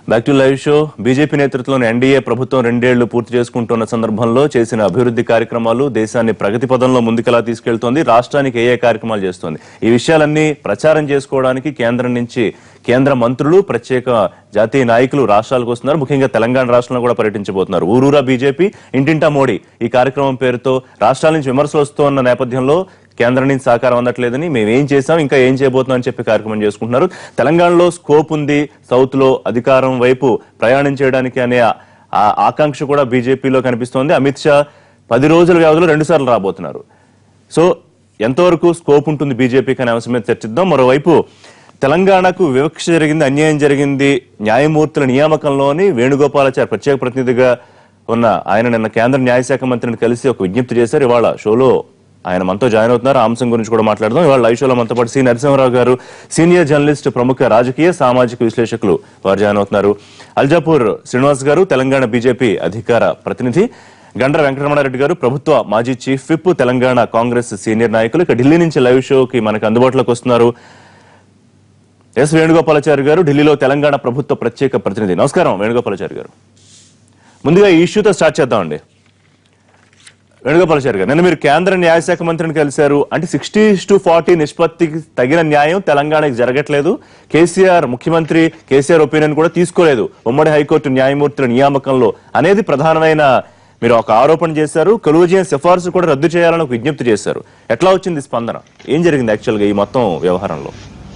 Back to live show BJP నేతృత్వంలోని NDA ప్రభుత్వం రెండేళ్లు పూర్తి చేసుకుంటున్న సందర్భంలో చేసిన అభివృద్ధి కార్యక్రమాలు దేశాన్ని ప్రగతి పదంలో ముందుకెలా తీసుకెళ్తోంది రాష్ట్రానికి ఏ ఏ కార్యక్రమాలు చేస్తోంది ఈ విషయాలన్నీ ప్రచారం చేసుకోవడానికి కేంద్రం నుంచి కేంద్ర మంత్రులు ప్రత్యేక జాతీయ నాయకులు రాష్ట్రాలకు వస్తున్నారు ముఖ్యంగా తెలంగాణ రాష్ట్రంలో కూడా పర్యటించబోతున్నారు ఊరూరా బీజేపీ ఇంటింటా మోడీ ఈ కార్యక్రమం పేరుతో రాష్ట్రాల నుంచి విమర్శలు వస్తున్న నేపథ్యంలో కేంద్రం నుంచి సహకారం అందట్లేదని మేము ఏం చేసాం ఇంకా ఏం చేయబోతున్నాం అని చెప్పి కార్యక్రమం చేసుకుంటున్నారు తెలంగాణలో స్కోప్ ఉంది సౌత్ లో అధికారం వైపు ప్రయాణం చేయడానికి అనే ఆ- ఆ ఆకాంక్ష కూడా బీజేపీలో కనిపిస్తోంది అమిత్ షా పది రోజుల వ్యవధిలో రెండు సార్లు రాబోతున్నారు సో ఎంతవరకు స్కోప్ ఉంటుంది బీజేపీకి అనే అంశం మీద చర్చిద్దాం మరోవైపు తెలంగాణకు వివక్ష జరిగింది అన్యాయం జరిగింది న్యాయమూర్తుల నియామకంలోని వేణుగోపాలాచారి ప్రత్యేక ప్రతినిధిగా ఉన్న ఆయన నిన్న కేంద్ర న్యాయశాఖ మంత్రిని కలిసి ఒక విజ్ఞప్తి చేశారు ఇవాళ షోలో ఆయన మనతో జాయిన్ అవుతున్నారు ఆ అంశం గురించి కూడా మాట్లాడదాం ఇవాళ లైవ్ షోలో మనతో పాటు సి నరసింహరావు గారు సీనియర్ జర్నలిస్ట్ ప్రముఖ రాజకీయ సామాజిక విశ్లేషకులు వారు జాయిన్ అవుతున్నారు అల్జాపూర్ శ్రీనివాస్ గారు తెలంగాణ బీజేపీ అధికార ప్రతినిధి గండ్ర వెంకటరమణారెడ్డి గారు ప్రభుత్వ మాజీ chief whip Telangana Congress senior నాయకులు ఇక ఢిల్లీ నుంచి లైవ్ షోకి మనకు అందుబాటులోకి వస్తున్నారు ఎస్ వేణుగోపాలాచారి గారు ఢిల్లీలో తెలంగాణ ప్రభుత్వ ప్రత్యేక ప్రతినిధి నమస్కారం వేణుగోపాలాచారి గారు ముందుగా ఈ ఇష్యూతో స్టార్ట్ చేద్దామండి వేణుగోపాలాచారి గారు నిన్న మీరు కేంద్ర న్యాయశాఖ మంత్రిని కలిశారు అంటే సిక్స్టీ టు ఫార్టీ నిష్పత్తికి తగిన న్యాయం తెలంగాణకి జరగట్లేదు కేసీఆర్ ముఖ్యమంత్రి కేసీఆర్ ఒపీనియన్ కూడా తీసుకోలేదు ఉమ్మడి హైకోర్టు న్యాయమూర్తుల నియామకంలో అనేది ప్రధానమైన మీరు ఒక ఆరోపణ చేశారు కొలువుజీఎన్ సిఫార్సు కూడా రద్దు చేయాలని ఒక విజ్ఞప్తి చేశారు ఎట్లా వచ్చింది స్పందన ఏం జరిగింది యాక్చువల్గా ఈ మొత్తం వ్యవహారంలో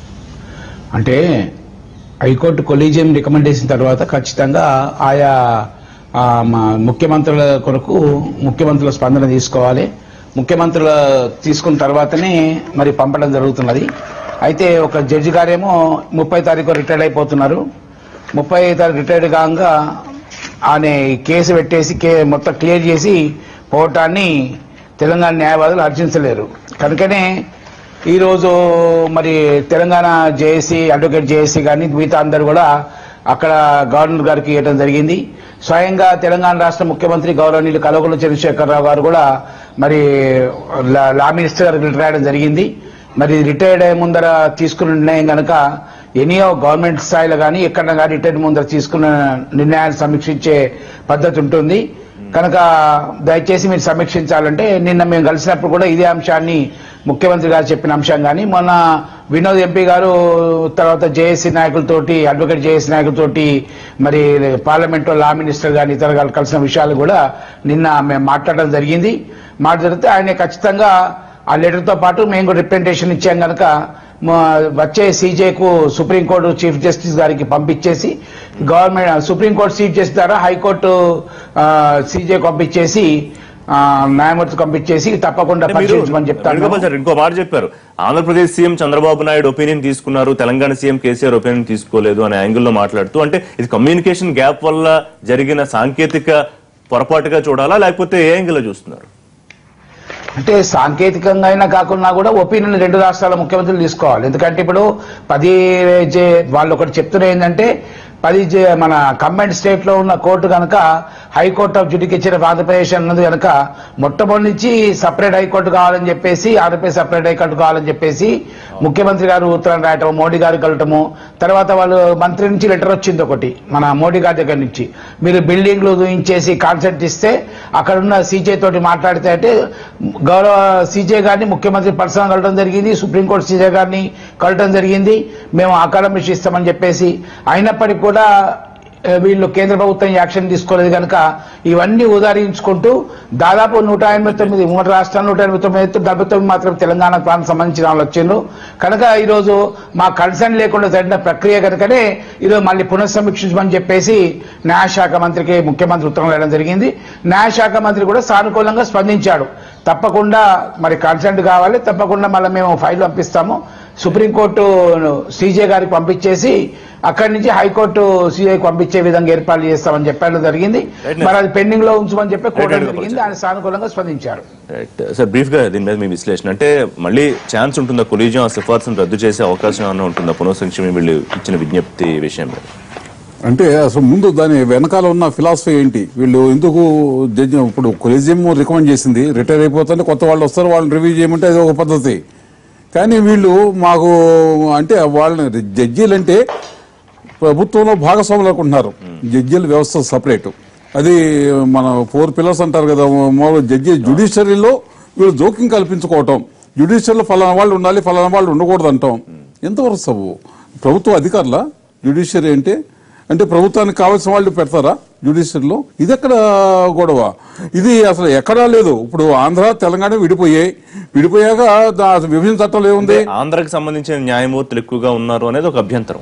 అంటే హైకోర్టు కొలీజియం రికమెండేషన్ తర్వాత ఖచ్చితంగా ఆయా ఆ, మా ముఖ్యమంత్రుల కొరకు ముఖ్యమంత్రుల స్పందన తీసుకోవాలి ముఖ్యమంత్రుల తీసుకున్న తర్వాతనే మరి పంపడం జరుగుతున్నది అయితే ఒక జడ్జి గారేమో ముప్పై తారీఖు రిటైర్డ్ అయిపోతున్నారు ముప్పై తారీఖు రిటైర్డ్ కాగా ఆయన ఈ కేసు పెట్టేసి కే మొత్తం క్లియర్ చేసి పోవటాన్ని తెలంగాణ న్యాయవాదులు హర్షించలేరు కనుకనే ఈరోజు మరి తెలంగాణ జేఏసీ అడ్వకేట్ జేఏసీ కానీ మిగతా అందరు కూడా అక్కడ గవర్నర్ గారికి ఇవ్వడం జరిగింది స్వయంగా తెలంగాణ రాష్ట్ర ముఖ్యమంత్రి గౌరవనీయులు కలవకుల చంద్రశేఖరరావు గారు కూడా మరి లా- లా మినిస్టర్ గారికి రిటైర్ అయ్యడం జరిగింది మరి రిటైర్డ్ అయ్యే ముందర తీసుకున్న నిర్ణయం కనుక ఎనీయో గవర్నమెంట్ స్థాయిలో కానీ ఎక్కడ కానీ రిటైర్డ్ ముందర తీసుకున్న నిర్ణయాన్ని సమీక్షించే పద్ధతి ఉంటుంది కనుక దయచేసి మీరు సమీక్షించాలంటే నిన్న మేము కలిసినప్పుడు కూడా ఇదే అంశాన్ని ముఖ్యమంత్రి గారు చెప్పిన అంశం కానీ మొన్న వినోద్ ఎంపీ గారు తర్వాత జేఏసీ నాయకులతోటి అడ్వకేట్ జేఏసీ నాయకులతోటి మరి పార్లమెంట్లో లా మినిస్టర్ గారిని ఇతర గారు కలిసిన విషయాలు కూడా నిన్న మేము మాట్లాడడం జరిగింది మాట్లాడితే ఆయన ఖచ్చితంగా ఆ లెటర్తో పాటు మేము కూడా రిప్రజెంటేషన్ ఇచ్చాం కనుక మా వచ్చే సీజేకు సుప్రీంకోర్టు చీఫ్ జస్టిస్ గారికి పంపించేసి గవర్నమెంట్ సుప్రీంకోర్టు చీఫ్ జస్టిస్ ద్వారా హైకోర్టు సీజేకు పంపించేసి ఆ, న్యాయమూర్తి పంపించేసి తప్పకుండా అంటే మీరు పరిశీలించమని చెప్తాను వేణుగోపాల్ సార్ ఇంకో మాట చెప్పారు ఆంధ్రప్రదేశ్ సీఎం చంద్రబాబు నాయుడు ఒపీనియన్ తీసుకున్నారు తెలంగాణ సీఎం కేసీఆర్ ఒపీనియన్ తీసుకోలేదు అనే యాంగిల్లో మాట్లాడుతూ అంటే ఇది కమ్యూనికేషన్ గ్యాప్ వల్ల జరిగిన సాంకేతిక పొరపాటుగా చూడాలా లేకపోతే ఏ యాంగిల్లో చూస్తున్నారు అంటే సాంకేతికంగా అయినా కాకుండా కూడా ఒపీనియన్ రెండు రాష్ట్రాల ముఖ్యమంత్రులు తీసుకోవాలి ఎందుకంటే ఇప్పుడు పది జే- వాళ్ళు ఒకటి చెప్తున్న ఏంటంటే పది జే- మన కంబైండ్ స్టేట్ లో ఉన్న కోర్టు కనుక high court of judicature of Andhra Pradesh అన్నది కనుక మొట్టమొదటి నుంచి సపరేట్ హైకోర్టు కావాలని చెప్పేసి ఆంధ్రప్రదేశ్ సపరేట్ హైకోర్టు కావాలని చెప్పేసి ముఖ్యమంత్రి గారు ఉత్తరం రాయటం మోడీ గారు కలటము తర్వాత వాళ్ళు మంత్రి నుంచి లెటర్ వచ్చింది ఒకటి మన మోడీ గారి దగ్గర నుంచి మీరు బిల్డింగ్లు ఊహించేసి కాన్సెప్ట్ ఇస్తే అక్కడ ఉన్న సీజే తోటి మాట్లాడితే అంటే గౌరవ సీజే గారిని ముఖ్యమంత్రి పర్సనల్ కలవడం జరిగింది సుప్రీంకోర్టు సీజే గారిని కలవడం జరిగింది మేము అకాడమిక్ ఇస్తామని చెప్పేసి అయినప్పటికీ కూడా ఆ, వీళ్ళు కేంద్ర ప్రభుత్వం యాక్షన్ తీసుకోలేదు కనుక ఇవన్నీ ఉదాహరించుకుంటూ దాదాపు నూట ఎనభై తొమ్మిది మూడు రాష్ట్రాలు నూట ఎనభై తొమ్మిది అయితే డెబ్బై తొమ్మిది మాత్రం తెలంగాణ ప్రాంతం సంబంధించిన వాళ్ళు వచ్చిండ్రు కనుక ఈరోజు మా కన్సర్న్ లేకుండా జరిగిన ప్రక్రియ కనుకనే ఈరోజు మళ్ళీ పునఃసమీక్షించమని చెప్పేసి న్యాయశాఖ మంత్రికి ముఖ్యమంత్రి ఉత్తరం వేయడం జరిగింది న్యాయశాఖ మంత్రి కూడా సానుకూలంగా స్పందించాడు తప్పకుండా మరి కన్సెంట్ కావాలి తప్పకుండా మళ్ళీ మేము ఫైల్ పంపిస్తాము సుప్రీంకోర్టు సీజే గారికి పంపించేసి అక్కడి నుంచి హైకోర్టు సీజేకి పంపించే విధంగా ఏర్పాట్లు చేస్తామని చెప్పడం జరిగింది Right, మరి అది పెండింగ్ లో ఉంచమని చెప్పి కోరడం right, జరిగింది ఆయన సానుకూలంగా స్పందించారు రైట్ సార్ బ్రీఫ్ గా దీని మీద మీ విశ్లేషణ అంటే మళ్ళీ ఛాన్స్ ఉంటుందా కొలీజియం ఆ సిఫార్సును రద్దు చేసే అవకాశం ఏమైనా ఉంటుందా పునఃసంక్షేమం వీళ్ళు ఇచ్చిన విజ్ఞప్తి విషయం మీద అంటే అసలు ముందు దాని వెనకాల ఉన్న ఫిలాసఫీ ఏంటి వీళ్ళు ఎందుకు జడ్జి ఇప్పుడు కొలీజియం రికమెండ్ చేసింది రిటైర్ అయిపోతుంటే కొత్త వాళ్ళు వస్తారు వాళ్ళని రివ్యూ చేయమంటే అది ఒక పద్ధతి కానీ వీళ్ళు మాకు అంటే వాళ్ళని జడ్జీలు అంటే ప్రభుత్వంలో భాగస్వాములు అనుకుంటున్నారు జడ్జీల వ్యవస్థ సపరేట్ అది మన ఫోర్ పిల్లర్స్ అంటారు కదా మామూలు జడ్జి జ్యుడిషియరీలో వీళ్ళు జోక్యం కల్పించుకోవటం జ్యుడిషియరీలో ఫలానా వాళ్ళు ఉండాలి ఫలానా వాళ్ళు ఉండకూడదు అంటాం ఎంతవరకు సబు ప్రభుత్వ అధికారుల జ్యుడిషియరీ అంటే అంటే ప్రభుత్వానికి కావాల్సిన వాళ్ళు పెడతారా జ్యుడిషియరీలో ఇది ఎక్కడ గొడవ ఇది అసలు ఎక్కడా లేదు ఇప్పుడు ఆంధ్ర తెలంగాణ విడిపోయాయి విడిపోయాక దా- విభజన చట్టంలో ఏముంది ఆంధ్రాకి సంబంధించిన న్యాయమూర్తులు ఎక్కువగా ఉన్నారు అనేది ఒక అభ్యంతరం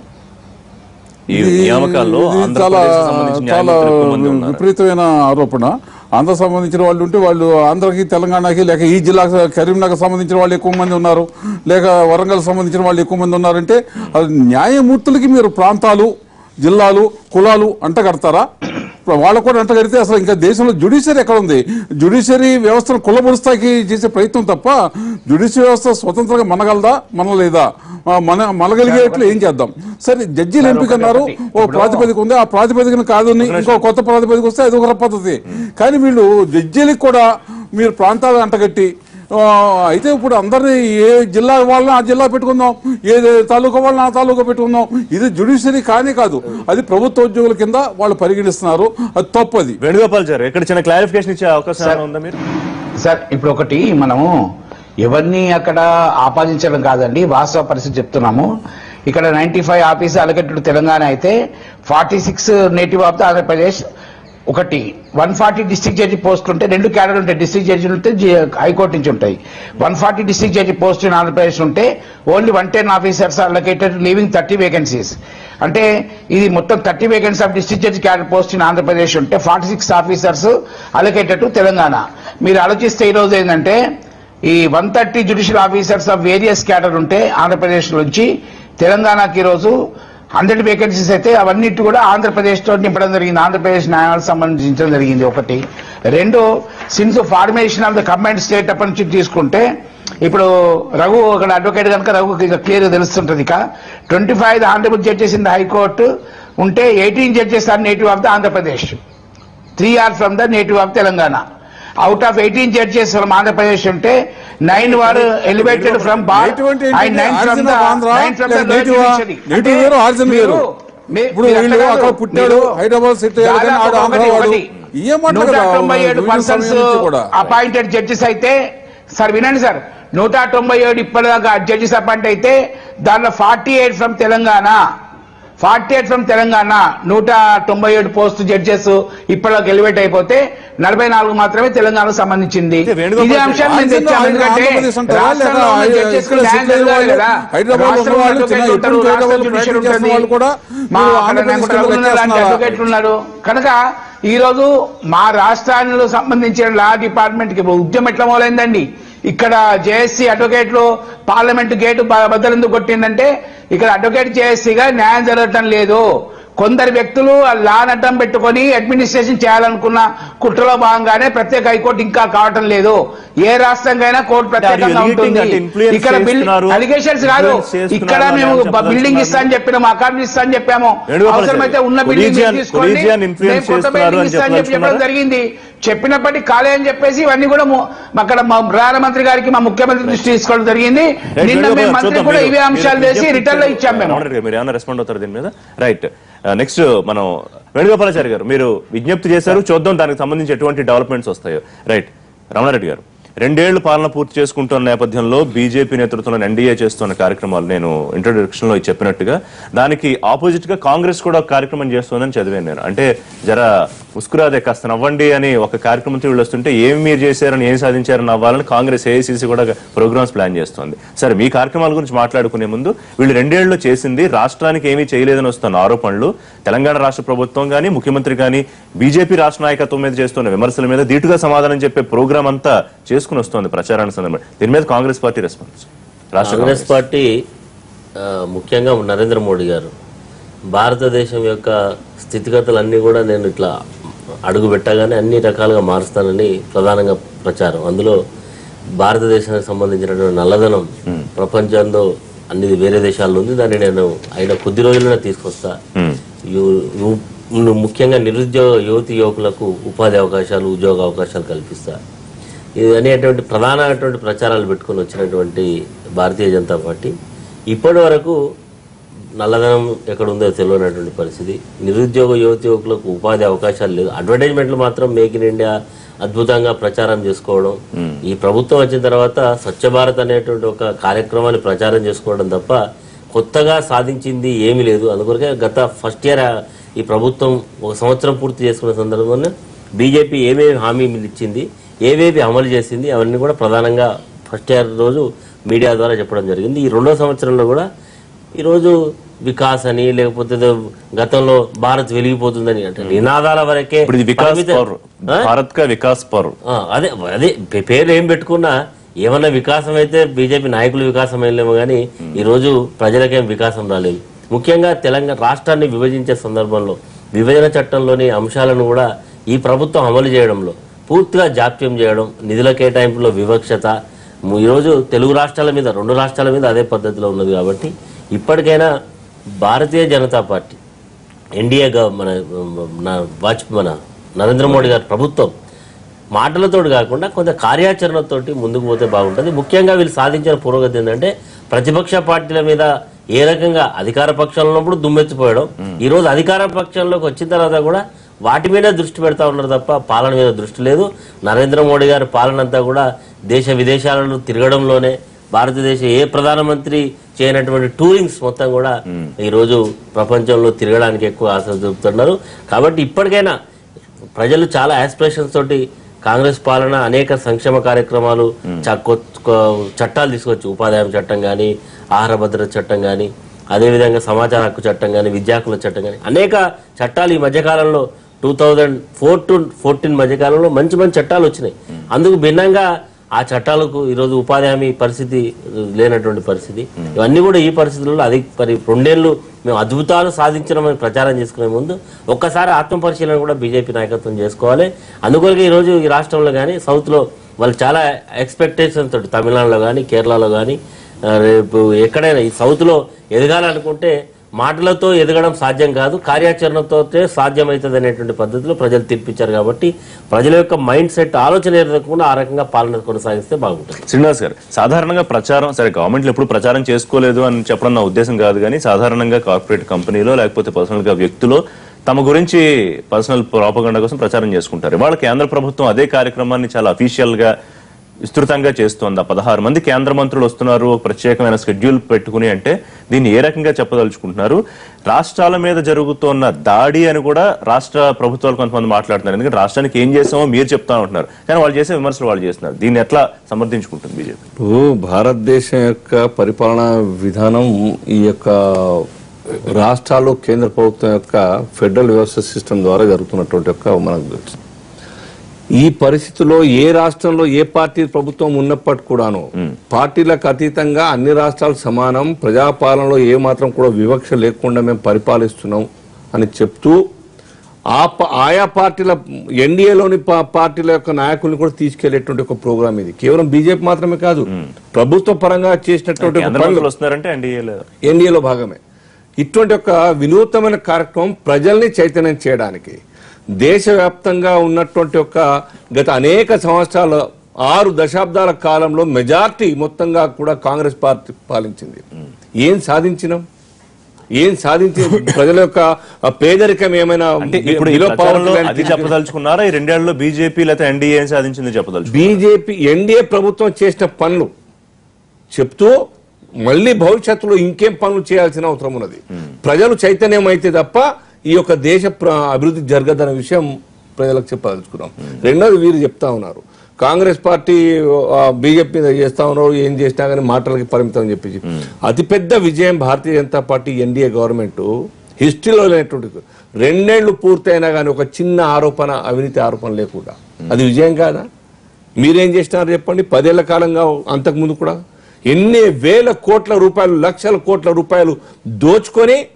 ఈ ఇది- నియామకాల్లో ఇది చాలా ఆంధ్రప్రదేశ్ సంబంధించిన చాలా న్యాయమూర్తులు ఎక్కువ మంది ఉన్నారు విపరీతమైన ఆరోపణ ఆంధ్ర సంబంధించిన వాళ్ళు ఉంటే వాళ్ళు ఆంధ్రకి తెలంగాణకి లేక ఈ జిల్లా కరీంనగర్ సంబంధించిన వాళ్ళు ఎక్కువ మంది ఉన్నారు లేక వరంగల్ సంబంధించిన వాళ్ళు ఎక్కువ మంది ఉన్నారంటే అది న్యాయమూర్తులకి మీరు ప్రాంతాలు జిల్లాలు కులాలు అంటగడతారా వాళ్ళకు కూడా అంటగడితే అసలు ఇంకా దేశంలో జ్యుడిషియరీ ఎక్కడ ఉంది జ్యుడిషియరీ వ్యవస్థను కులబురుస్తాకి చేసే ప్రయత్నం తప్ప జ్యుడిషియరీ వ్యవస్థ స్వతంత్రంగా మనగలదా మనలేదా ఆ, మన మనగలిగేట్లు ఏం చేద్దాం సరే జడ్జీలు ఎంపిక అన్నారు ఓ ప్రాతిపదిక ఉంది ఆ ప్రాతిపదికన కాదు అని ఇంకో కొత్త ప్రాతిపదిక వస్తే అది ఒక పద్ధతి కానీ వీళ్ళు జడ్జీలకు కూడా మీరు ప్రాంతాలు అంటగట్టి ఆ, అయితే ఇప్పుడు అందరినీ ఏ జిల్లా వాళ్ళని ఆ జిల్లా పెట్టుకుందాం ఏ తాలూకా వాళ్ళని ఆ తాలూకా పెట్టుకుందాం ఇది జ్యుడిషియరీ కానీ కాదు అది ప్రభుత్వ ఉద్యోగుల కింద వాళ్ళు పరిగణిస్తున్నారు అది తప్పది వేణుగోపాల్ గారు ఇక్కడ చిన్న క్లారిఫికేషన్ ఇచ్చే అవకాశం ఏమైనా ఉందా మీరు సార్ ఇప్పుడు ఒకటి మనము ఎవరిని అక్కడ ఆపాదించడం కాదండి వాస్తవ పరిస్థితి చెప్తున్నాము ఇక్కడ ninety five office allocate Telangana అయితే forty six native of the Andhra Pradesh ఒకటి వన్ ఫార్టీ డిస్ట్రిక్ట్ జడ్జి పోస్టులు ఉంటే రెండు క్యాడర్ ఉంటాయి డిస్ట్రిక్ట్ జడ్జిలు ఉంటే జి- హైకోర్టు నుంచి ఉంటాయి one forty district judge post in Andhra Pradesh ఉంటే only one ten officers allocated leaving thirty vacancies అంటే ఇది మొత్తం thirty vacancy of district judge cadre post in Andhra Pradesh ఉంటే forty six officers allocated to Telangana మీరు ఆలోచిస్తే ఈ రోజు ఏంటంటే ఈ one thirty judicial officers of various cadre ఉంటే ఆంధ్రప్రదేశ్ నుంచి తెలంగాణకి ఈరోజు హండ్రెడ్ వేకెన్సీస్ అయితే అవన్నిటి కూడా ఆంధ్రప్రదేశ్ తో నింపడం జరిగింది ఆంధ్రప్రదేశ్ న్యాయాలకు సంబంధించడం జరిగింది ఒకటి రెండు since formation of the combined state అప్పటి నుంచి తీసుకుంటే ఇప్పుడు రఘు అక్కడ అడ్వకేట్ కనుక రఘు ఇక క్లియర్ గా తెలుస్తుంటది ఇక twenty five honourable judges in the high court ఉంటే eighteen judges are native of the Andhra Pradesh three are from the native of Telangana out of eighteen judges from Andhra Pradesh ఉంటే నైన్ వారు ఎలివేటెడ్ ఫ్రమ్ బార్ Native అంటే ఏంటి? And nine from Origin the of Andhra, nine from the లేక native ఆ? Native వేరు, origin వేరు. ఇప్పుడు వీళ్ళు అక్కడ పుట్టాడు, హైదరాబాద్ సెటిల్ అయ్యాడు కానీ ఆడు ఆంధ్ర వాడు. ఏం మాట్లాడదు నూట ఆ తొంభై ఏడు వివిధ పర్సన్స్ సమయం నుంచి కూడా. అపాయింటెడ్ జడ్జెస్ అయితే సార్ వినండి సార్ నూట తొంభై ఏడు ఇప్పటిదాకా జడ్జెస్ అపాయింట్ అయితే దానిలో forty eight from Telangana forty eight from Telangana నూట తొంభై ఏడు పోస్ట్ జడ్జెస్ ఇప్పటిదాకా ఎలివేట్ అయిపోతే నలభై నాలుగు మాత్రమే తెలంగాణకు సంబంధించింది అయితే వేణుగోపాల్ ఇదే అంశాన్ని నేను ఆంధ్ర- తెచ్చాను ఎందుకంటే ఆంధ్రప్రదేశ్ అంటారా? రాష్ట్రంలో ఉన్న లేక జడ్జెస్ కు ఇక్కడ న్యాయం సెటిల్ అయిన జరగాలి వాళ్ళు, కదా. హైదరాబాద్ లో ఉన్న రాష్ట్రంలో వాళ్ళు, అడ్వకేట్లు చిన్న ఉంటారు, ఇప్పుడు రాష్ట్ర హైదరాబాద్ జ్యుడిషియల్ ప్రాక్టీస్ చేస్తున్న ఉంటుంది. వాళ్ళు కూడా మా వీళ్ళు అక్కడ ఆంధ్రప్రదేశ్ నాకు కింద రఘునందన్ లాంటి లెక్కేస్తున్నారా? అడ్వకేట్లు ఉన్నారు కనుక ఈ రోజు మా రాష్ట్రానికి సంబంధించిన లా డిపార్ట్మెంట్ కి ఉద్యమం ఎట్లా మొదలైందండి ఇక్కడ జేఎస్సీ అడ్వకేట్లు పార్లమెంట్ గేటు బ- బద్దలెందుకు కొట్టిందంటే ఇక్కడ అడ్వకేట్ జేఎస్సీగా న్యాయం జరగటం లేదు కొందరు వ్యక్తులు ఆ లాన్ అడ్డం పెట్టుకొని అడ్మినిస్ట్రేషన్ చేయాలనుకున్న కుట్రలో భాగంగానే ప్రత్యేక హైకోర్టు ఇంకా కావటం లేదు ఏ రాష్ట్రంకైనా కోర్టు ప్రత్యేకంగా relating ఉంటుంది అంటే influence ఇక్కడ చేస్తున్నారు, అలిగేషన్స్ కాదు influence చేస్తున్నారు ఇక్కడ అని మేము చెప్పదలుచుకున్నారు బిల్డింగ్ ఇస్తా అని చెప్పినాం అకాడమీ ఇస్తా అని చెప్పాము వేణుగోపాల్ అవసరమైతే ఉన్న గారు, బిల్డింగ్ collegian- తీసుకోండి collegian influence మేము కొత్త చేస్తున్నారు బిల్డింగ్ అని ఇస్తా అని చెప్పి చెప్పడం చెప్పదలుచుకున్నారా? జరిగింది చెప్పినప్పటికీ కాలే అని చెప్పేసి ఇవన్నీ కూడా ము- అక్కడ మా ప్రధానమంత్రి గారికి మా ముఖ్యమంత్రి దృష్టి తీసుకోవడం జరిగింది రైట్, నిన్న వేణుగోపాల్ మేము గారు, మంత్రి చూద్దాం కూడా మీరు- ఇవే అంశాలు మీరు వేసి విజ్ఞప్తి రిటర్న్ లో ఇచ్చాం మేము రమణారెడ్డి గారు, మీరు ఏమైనా రెస్పాండ్ అవుతారు దీని మీద రైట్ నెక్స్ట్ మనం వేణుగోపాలాచారి గారు మీరు విజ్ఞప్తి చేశారు చూద్దాం దానికి సంబంధించి ఎటువంటి డెవలప్మెంట్స్ వస్తాయో రైట్ రమణారెడ్డి గారు రెండేళ్లు పాలన పూర్తి చేసుకుంటున్న నేపథ్యంలో బీజేపీ నేతృత్వంలో ఎన్డీఏ చేస్తున్న కార్యక్రమాలు నేను ఇంట్రొడక్షన్ లో చెప్పినట్టుగా దానికి ఆపోజిట్ గా కాంగ్రెస్ కూడా ఒక కార్యక్రమం చేస్తుందని చదివాను నేను అంటే జర ఉస్కురాదే కాస్త నవ్వండి అని ఒక కార్యక్రమంతో వీళ్ళు వస్తుంటే ఏమి మీరు చేశారని ఏం సాధించారని నవ్వాలని కాంగ్రెస్ ఏఐసీసీ కూడా ప్రోగ్రామ్స్ ప్లాన్ చేస్తోంది సరే మీ కార్యక్రమాల గురించి మాట్లాడుకునే ముందు వీళ్ళు రెండేళ్లలో చేసింది రాష్ట్రానికి ఏమీ చేయలేదని వస్తున్న ఆరోపణలు తెలంగాణ రాష్ట్ర ప్రభుత్వం కానీ ముఖ్యమంత్రి కానీ బీజేపీ రాష్ట్ర నాయకత్వం మీద చేస్తున్న విమర్శల మీద ధీటుగా సమాధానం చెప్పే ప్రోగ్రామ్ అంతా చేసుకుని వస్తోంది ప్రచారానికి సందర్భంగా దీని మీద కాంగ్రెస్ పార్టీ రెస్పాన్స్ రాష్ట్ర కాంగ్రెస్ పార్టీ ఆ, ముఖ్యంగా నరేంద్ర మోడీ గారు భారతదేశం యొక్క స్థితిగతులన్నీ కూడా నేను ఇట్లా అడుగు పెట్టగానే అన్ని రకాలుగా మారుస్తానని ప్రధానంగా ప్రచారం అందులో భారతదేశానికి సంబంధించినటువంటి నల్లధనం ప్రపంచంలో అన్ని వేరే దేశాల్లో ఉంది దాన్ని నేను అయిన కొద్ది రోజుల్లోనే తీసుకొస్తా యు- యు- ముఖ్యంగా నిరుద్యోగ యువతి యువకులకు ఉపాధి అవకాశాలు ఉద్యోగ అవకాశాలు కల్పిస్తా ఇది అనేటువంటి ప్రధానమైనటువంటి ప్రచారాలు పెట్టుకొని వచ్చినటువంటి భారతీయ జనతా పార్టీ ఇప్పటి వరకు నల్లధనం ఎక్కడ ఉందో తెలియనటువంటి పరిస్థితి నిరుద్యోగ యువత యువకులకు ఉపాధి అవకాశాలు లేదు అడ్వర్టైజ్మెంట్లు మాత్రం మేక్ ఇన్ ఇండియా అద్భుతంగా ప్రచారం చేసుకోవడం ఈ ప్రభుత్వం వచ్చిన తర్వాత స్వచ్ఛ భారత్ అనేటువంటి ఒక కార్యక్రమాన్ని ప్రచారం చేసుకోవడం తప్ప కొత్తగా సాధించింది ఏమీ లేదు అందుకొరకే గత ఫస్ట్ ఇయర్ ఈ ప్రభుత్వం ఒక సంవత్సరం పూర్తి చేసుకున్న సందర్భంలో బీజేపీ ఏమేమి హామీలు ఇచ్చింది ఏవేవి అమలు చేసింది అవన్నీ కూడా ప్రధానంగా ఫస్ట్ ఇయర్ రోజు మీడియా ద్వారా చెప్పడం జరిగింది ఈ రెండో సంవత్సరంలో కూడా ఈరోజు వికాస్ అని లేకపోతే ఏదో గతంలో భారత్ వెలిగిపోతుందని అంటే నినాదాల వరకే ఇప్పుడు ఇది వికాస్ పరిమితం- పౌర్ ఆ? భారత్ కా వికాస్ పౌర్ ఆ, అదే అదే పే- పేరు ఏం పెట్టుకున్నా ఏమన్నా వికాసం అయితే బీజేపీ నాయకులు వికాసం అయ్యలేమో కానీ ఈరోజు ప్రజలకేం వికాసం రాలేదు ముఖ్యంగా తెలంగాణ రాష్ట్రాన్ని విభజించే సందర్భంలో విభజన చట్టంలోని అంశాలను కూడా ఈ ప్రభుత్వం అమలు చేయడంలో పూర్తిగా జాప్యం చేయడం నిధుల కేటాయింపులో వివక్షత ము- ఈరోజు తెలుగు రాష్ట్రాల మీద రెండు రాష్ట్రాల మీద అదే పద్ధతిలో ఉన్నది కాబట్టి ఇప్పటికైనా భారతీయ జనతా పార్టీ ఎన్డీఏ గవ- మన మన వాజ్ మన నరేంద్ర మోడీ గారి ప్రభుత్వం మాటలతోటి కాకుండా కొంత కార్యాచరణతోటి ముందుకు పోతే బాగుంటుంది ముఖ్యంగా వీళ్ళు సాధించిన పురోగతి ఏంటంటే ప్రతిపక్ష పార్టీల మీద ఏ రకంగా అధికార పక్షంలో ఉన్నప్పుడు దుమ్మెత్తిపోయడం ఈ రోజు అధికార పక్షంలోకి వచ్చిన తర్వాత కూడా వాటి మీద దృష్టి పెడతా ఉన్నారు తప్ప పాలన మీద దృష్టి లేదు నరేంద్ర మోడీ గారి పాలన అంతా కూడా దేశ విదేశాలలో తిరగడంలోనే భారతదేశ ఏ ప్రధానమంత్రి చేయనటువంటి టూరింగ్స్ మొత్తం కూడా ఈ రోజు ప్రపంచంలో తిరగడానికి ఎక్కువ ఆశ చూపుతున్నారు కాబట్టి ఇప్పటికైనా ప్రజలు చాలా ఆస్పిరేషన్స్ తోటి కాంగ్రెస్ పాలన అనేక సంక్షేమ కార్యక్రమాలు చ- కొ- కొ- చట్టాలు తీసుకొచ్చి ఉపాధి హామీ చట్టం కానీ ఆహార భద్రత చట్టం కానీ అదేవిధంగా సమాచార హక్కు చట్టం కానీ విద్యా హక్కుల చట్టం కానీ అనేక చట్టాలు ఈ మధ్యకాలంలో two thousand four to fourteen మధ్యకాలంలో మంచి మంచి చట్టాలు వచ్చినాయి అందుకు భిన్నంగా ఆ చట్టాలకు ఈరోజు ఉపాధి హామీ పరిస్థితి లేనటువంటి పరిస్థితి ఇవన్నీ కూడా ఈ పరిస్థితుల్లో అది మరి రెండేళ్లు మేము అద్భుతాలు సాధించడమని ప్రచారం చేసుకునే ముందు ఒక్కసారి ఆత్మపరిశీలన కూడా బీజేపీ నాయకత్వం చేసుకోవాలి అందుకొరకే ఈరోజు ఈ రాష్ట్రంలో కానీ సౌత్లో వాళ్ళు చాలా ఎక్స్పెక్టేషన్స్ తోటి తమిళనాడులో కానీ కేరళలో కానీ రేపు ఎక్కడైనా ఈ సౌత్లో ఎదగాలనుకుంటే మాటలతో ఎదగడం సాధ్యం కాదు కార్యాచరణతో సాధ్యమవుతుంది అనేటువంటి పద్ధతిలో ప్రజలు తీర్పిచ్చారు కాబట్టి ప్రజల యొక్క మైండ్ సెట్ ఆలోచన ఎదగకుండా ఆ రకంగా పాలన కొనసాగిస్తే బాగుంటుంది శ్రీనివాస్ గారు సాధారణంగా ప్రచారం సరే గవర్నమెంట్లు ఎప్పుడు ప్రచారం చేసుకోలేదు అని చెప్పడం నా ఉద్దేశం కాదు కానీ సాధారణంగా కార్పొరేట్ కంపెనీలో లేకపోతే పర్సనల్ గా వ్యక్తులు తమ గురించి పర్సనల్ ప్రాపగండ కోసం ప్రచారం చేసుకుంటారు వాళ్ళ కేంద్ర ప్రభుత్వం అదే కార్యక్రమాన్ని చాలా అఫీషియల్ గా విస్తృతంగా చేస్తోంది ఆ పదహారు మంది కేంద్ర మంత్రులు వస్తున్నారు ఒక ప్రత్యేకమైన షెడ్యూల్ పెట్టుకుని అంటే దీన్ని ఏ రకంగా చెప్పదలుచుకుంటున్నారు రాష్ట్రాల మీద జరుగుతున్న దాడి అని కూడా రాష్ట్ర ప్రభుత్వాలు కొంతమంది మాట్లాడుతున్నారు ఎందుకంటే రాష్ట్రానికి ఏం చేసామో మీరు చెప్తా ఉంటున్నారు కానీ వాళ్ళు చేసే విమర్శలు వాళ్ళు చేస్తున్నారు దీన్ని ఎట్లా సమర్థించుకుంటుంది బీజేపీ ఇప్పుడు భారతదేశం యొక్క పరిపాలనా విధానం ఈ యొక్క రాష్ట్రాలు కేంద్ర ప్రభుత్వం యొక్క ఫెడరల్ వ్యవస్థ సిస్టమ్ ద్వారా జరుగుతున్నటువంటి యొక్క మనకు తెలుసు ఈ పరిస్థితిలో ఏ రాష్ట్రంలో ఏ పార్టీ ప్రభుత్వం ఉన్నప్పటికీ కూడాను పార్టీలకు అతీతంగా అన్ని రాష్ట్రాలు సమానం ప్రజాపాలనలో ఏ మాత్రం కూడా వివక్ష లేకుండా మేము పరిపాలిస్తున్నాం అని చెప్తూ ఆ ప- ఆయా పార్టీల ఎన్డీఏలోని పార్టీల యొక్క నాయకుల్ని కూడా తీసుకెళ్లేటువంటి ఒక ప్రోగ్రామ్ ఇది కేవలం బీజేపీ మాత్రమే కాదు ప్రభుత్వ పరంగా చేసినటువంటి ఒక కేంద్ర పనులు మంత్రులు వస్తున్నారంటే ఎన్డీఏలో ఎన్డీఏలో భాగమే ఇటువంటి ఒక వినూత్నమైన కార్యక్రమం ప్రజల్ని చైతన్యం చేయడానికి దేశవ్యాప్తంగా ఉన్నటువంటి ఒక గత అనేక సంవత్సరాల ఆరు దశాబ్దాల కాలంలో మెజార్టీ మొత్తంగా కూడా కాంగ్రెస్ పార్టీ పాలించింది ఏం సాధించినాం ఏం సాధించి ప్రజల యొక్క ఆ పేదరికం ఏమైనా అంటే ఇప్పుడు ఈ below ప్రచారంలో poverty line అది చెప్పదలుచుకున్నారా ఈ రెండేళ్లలో బీజేపీ లేకపోతే ఎన్డీఏ ఏం సాధించింది చెప్పదలుచు బీజేపీ ఎన్డీఏ ప్రభుత్వం చేసిన పనులు చెప్తూ మళ్ళీ భవిష్యత్తులో ఇంకేం పనులు చేయాల్సిన అవసరం ఉన్నది ప్రజలు చైతన్యం అయితే తప్ప ఈ యొక్క దేశ ప్ర- అభివృద్ధి జరగదన్న విషయం ప్రజలకు చెప్పదలుచుకున్నాం రెండోది వీరు చెప్తా ఉన్నారు కాంగ్రెస్ పార్టీ ఆ, బీజేపీ మీద చేస్తా ఉన్నారు ఏం చేసినా కానీ మాటలకి పరిమితం అని చెప్పేసి అతిపెద్ద విజయం భారతీయ జనతా పార్టీ ఎన్డీఏ గవర్నమెంట్ హిస్టరీలో లేనటువంటి రెండేళ్లు పూర్తయినా కానీ ఒక చిన్న ఆరోపణ అవినీతి ఆరోపణ లేకుండా అది విజయం కాదా మీరేం చేసినారు చెప్పండి పదేళ్ల కాలంగా అంతకుముందు కూడా ఎన్ని వేల కోట్ల రూపాయలు లక్షల కోట్ల రూపాయలు దోచుకొని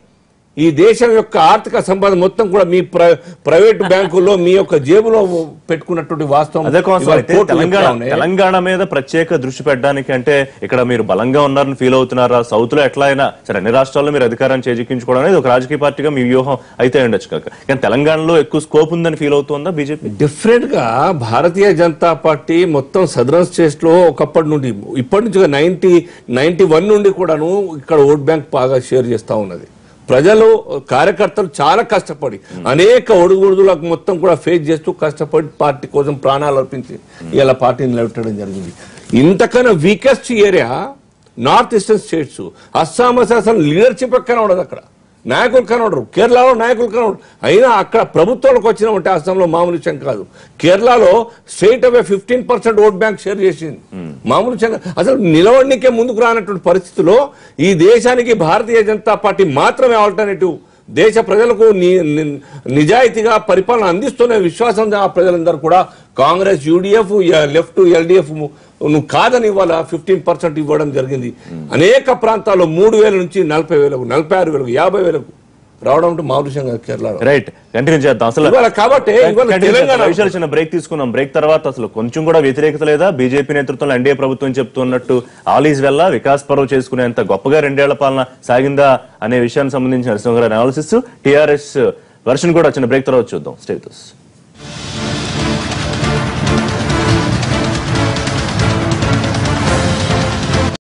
ఈ దేశం యొక్క ఆర్థిక సంపద మొత్తం కూడా మీ ప్ర- ప్రైవేట్ బ్యాంకుల్లో మీ యొక్క జేబులో పెట్టుకున్నటువంటి వాస్తవం అదే కోసం ఇవాళ అయితే కోర్టులు తెలంగాణ చెప్తా ఉన్నాయి. తెలంగాణ మీద ప్రత్యేక దృష్టి పెట్టడానికి అంటే ఇక్కడ మీరు బలంగా ఉన్నారని ఫీల్ అవుతున్నారా సౌత్ లో ఎట్లా అయినా సరే అన్ని రాష్ట్రాల్లో మీరు అధికారాన్ని చేజిక్కించుకోవడం అనేది ఒక రాజకీయ పార్టీగా మీ వ్యూహం అయితే ఉండొచ్చు కాక కానీ తెలంగాణలో ఎక్కువ స్కోప్ ఉందని ఫీల్ అవుతుందా బీజేపీ డిఫరెంట్ గా భారతీయ జనతా పార్టీ మొత్తం సదరన్ స్టేట్స్ లో ఒకప్పటి నుండి ఇప్పటి నుంచి నైన్టీ నైన్టీ వన్ నుండి కూడాను ఇక్కడ ఓట్ బ్యాంక్ బాగా షేర్ చేస్తా ఉన్నది ప్రజలు కార్యకర్తలు చాలా కష్టపడి అనేక ఒడుగుడులకు మొత్తం కూడా ఫేస్ చేస్తూ కష్టపడి పార్టీ కోసం ప్రాణాలు అర్పించి ఇలా పార్టీని నిలబెట్టడం జరిగింది ఇంతకన్నా weakest area north eastern states Assam అసలు లీడర్షిప్ కనబడదు అక్కడ నాయకులు కనబడరు కేరళలో నాయకులు కనబడరు అయినా అక్కడ ప్రభుత్వానికి వచ్చినామంటే అస్సాంలో మామూలు విషయం కాదు కేరళలో straight away fifteen percent vote bank share చేసింది మామూలు విషయం కాదు. అసలు నిలవడానికే ముందుకు రానటువంటి పరిస్థితిలో ఈ దేశానికి భారతీయ జనతా పార్టీ మాత్రమే ఆల్టర్నేటివ్ దేశ ప్రజలకు ని- ని- నిజాయితీగా పరిపాలన అందిస్తున్న విశ్వాసం ఆ ప్రజలందరూ కూడా కాంగ్రెస్ యూడిఎఫ్ లెఫ్ట్ ఎల్డిఎఫ్ నువ్వు కాదని ఇవాళ ఫిఫ్టీన్ పర్సెంట్ ఇవ్వడం జరిగింది అనేక ప్రాంతాల్లో మూడు వేల నుంచి నలభై వేలకు నలభై ఆరు వేలకు యాభై వేలకు రావడం అంటే మామూలు కాదు కేరళలో రైట్ కంటిన్యూ చేద్దాం అసలు ఇవాళ కాబట్టి ఇవాళ Continue చేద్దాం. తెలంగాణ ఆ విషయాలు చిన్న బ్రేక్ తీసుకున్నాం బ్రేక్ తర్వాత అసలు కొంచెం కూడా వ్యతిరేకత లేదా బీజేపీ నేతృత్వంలో ఎన్డీఏ ప్రభుత్వం చెప్తున్నట్టు ఆల్ ఈజ్ వెల్లా వికాస్ పర్వ్ చేసుకునేంత గొప్పగా రెండేళ్ల పాలన సాగిందా అనే విషయానికి సంబంధించిన నరసింహ గారి అనాలిసిస్ టీఆర్ఎస్ వర్షన్ కూడా చిన్న బ్రేక్ తర్వాత చూద్దాం స్టేటస్